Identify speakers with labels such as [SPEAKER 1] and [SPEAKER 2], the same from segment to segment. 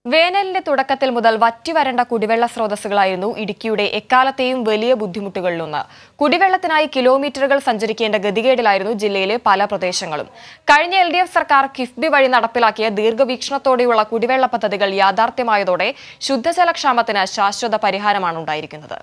[SPEAKER 1] വേനലിന്റെ തുടക്കത്തിൽ മുതൽ വറ്റിവരണ്ട കുടിവെള്ള സ്രോതസ്സുകളായിരുന്നു ഇടുക്കിയുടെ എക്കാലത്തെയും വലിയ ബുദ്ധിമുട്ടുകളിലൊന്ന് കുടിവെള്ളത്തിനായി കിലോമീറ്ററുകൾ സഞ്ചരിക്കേണ്ട ഗതികേടിലായിരുന്നു ജില്ലയിലെ പല പ്രദേശങ്ങളും കഴിഞ്ഞ എൽ ഡി എഫ് സർക്കാർ കിഫ്ബി വഴി നടപ്പിലാക്കിയ ദീർഘവീക്ഷണത്തോടെയുള്ള കുടിവെള്ള പദ്ധതികൾ യാഥാർത്ഥ്യമായതോടെ ശുദ്ധജലക്ഷാമത്തിന് ശാശ്വത പരിഹാരമാണ് ഉണ്ടായിരിക്കുന്നത്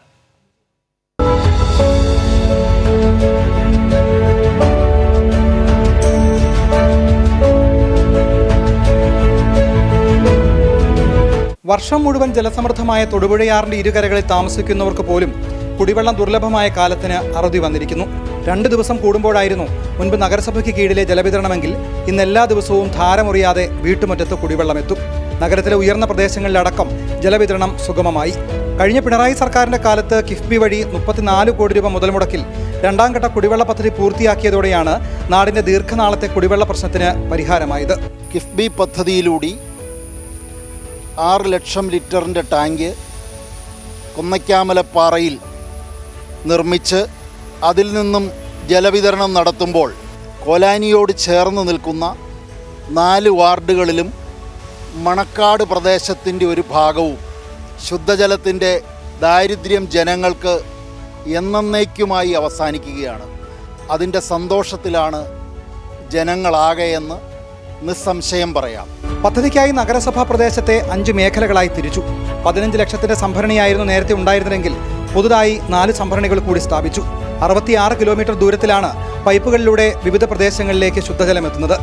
[SPEAKER 2] വർഷം മുഴുവൻ ജലസമൃദ്ധമായ തൊടുപുഴയാറിന്റെ ഇരുകരകളിൽ താമസിക്കുന്നവർക്ക് പോലും കുടിവെള്ളം ദുർലഭമായ കാലത്തിന് അറുതി വന്നിരിക്കുന്നു രണ്ട് ദിവസം കൂടുമ്പോഴായിരുന്നു മുൻപ് നഗരസഭയ്ക്ക് കീഴിലെ ജലവിതരണമെങ്കിൽ ഇന്ന് എല്ലാ ദിവസവും ധാരമുറിയാതെ വീട്ടുമുറ്റത്ത് കുടിവെള്ളം എത്തും നഗരത്തിലെ ഉയർന്ന പ്രദേശങ്ങളിലടക്കം ജലവിതരണം സുഗമമായി കഴിഞ്ഞ പിണറായി സർക്കാരിന്റെ കാലത്ത് കിഫ്ബി വഴി മുപ്പത്തിനാല് കോടി രൂപ മുതൽ മുടക്കിൽ രണ്ടാം ഘട്ട കുടിവെള്ള പദ്ധതി പൂർത്തിയാക്കിയതോടെയാണ് നാടിന്റെ ദീർഘനാളത്തെ കുടിവെള്ള പ്രശ്നത്തിന് പരിഹാരമായത്
[SPEAKER 3] കിഫ്ബി പദ്ധതിയിലൂടെ ആറ് ലക്ഷം ലിറ്ററിൻ്റെ ടാങ്ക് കുന്നയ്ക്കാമലപ്പാറയിൽ നിർമ്മിച്ച് അതിൽ നിന്നും ജലവിതരണം നടത്തുമ്പോൾ കോലാനിയോട് ചേർന്ന് നിൽക്കുന്ന നാല് വാർഡുകളിലും മണക്കാട് പ്രദേശത്തിൻ്റെ ഒരു ഭാഗവും ശുദ്ധജലത്തിൻ്റെ ദാരിദ്ര്യം ജനങ്ങൾക്ക് എന്നേക്കുമായി അവസാനിക്കുകയാണ് അതിൻ്റെ സന്തോഷത്തിലാണ് ജനങ്ങളാകെയെന്ന് നിസ്സംശയം പറയാം
[SPEAKER 2] പദ്ധതിക്കായി നഗരസഭാ പ്രദേശത്തെ അഞ്ച് മേഖലകളായി തിരിച്ചു പതിനഞ്ച് ലക്ഷത്തിന്റെ സംഭരണിയായിരുന്നു നേരത്തെ ഉണ്ടായിരുന്നതെങ്കിൽ പുതുതായി നാല് സംഭരണികൾ കൂടി സ്ഥാപിച്ചു അറുപത്തിയാറ് കിലോമീറ്റർ ദൂരത്തിലാണ് പൈപ്പുകളിലൂടെ വിവിധ പ്രദേശങ്ങളിലേക്ക് ശുദ്ധജലം എത്തുന്നത്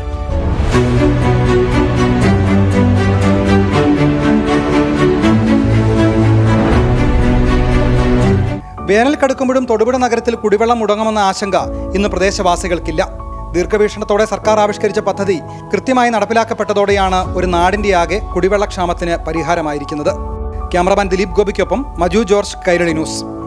[SPEAKER 2] വേനൽ കടുക്കുമ്പോഴും തൊടുപുഴ നഗരത്തിൽ കുടിവെള്ളം മുടങ്ങുമെന്ന ആശങ്ക ഇന്ന് പ്രദേശവാസികൾക്കില്ല ദീർഘവീക്ഷണത്തോടെ സർക്കാർ ആവിഷ്കരിച്ച പദ്ധതി കൃത്യമായി നടപ്പിലാക്കപ്പെട്ടതോടെയാണ് ഒരു നാടിന്റെയാകെ കുടിവെള്ളക്ഷാമത്തിന് പരിഹാരമായിരിക്കുന്നത് ക്യാമറമാൻ ദിലീപ് ഗോപിക്കൊപ്പം മജു ജോർജ് കൈരളി ന്യൂസ്